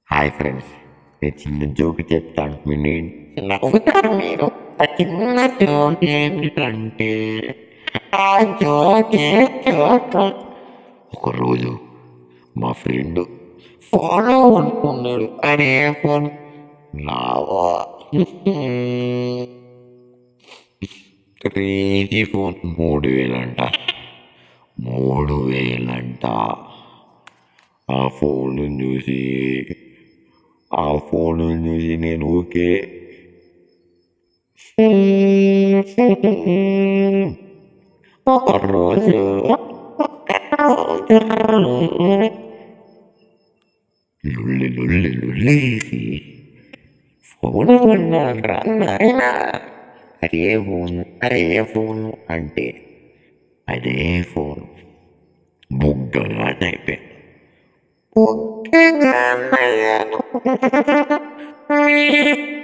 hi friends నేను చిన్న joke చెప్తాను విని నవ్వుతారు మీరు ఆ చిన్న జోక్ ఏమిటంటే ఆ జోక్ జోక్ ఒకరోజు మా ఫ్రెండ్ ఫోన్ అనుకున్నాడు అనే ఫోన్ నావా క్రేజీ ఫోన్ మూడు వేలంట మూడు వేలంట ఆ ఫోన్ చూసి ఆ ఫోన్ చూసి నేను ఓకే ఒక రోజు లుల్లి లుల్లి లుల్లేసి ఫోన్ కొన్నాడ్రా నాయనా అదే ఫోను అదే ఫోను అంటే అదే ఫోన్ బుగ్గగా టైపే బుగ్గగా అయ్యాను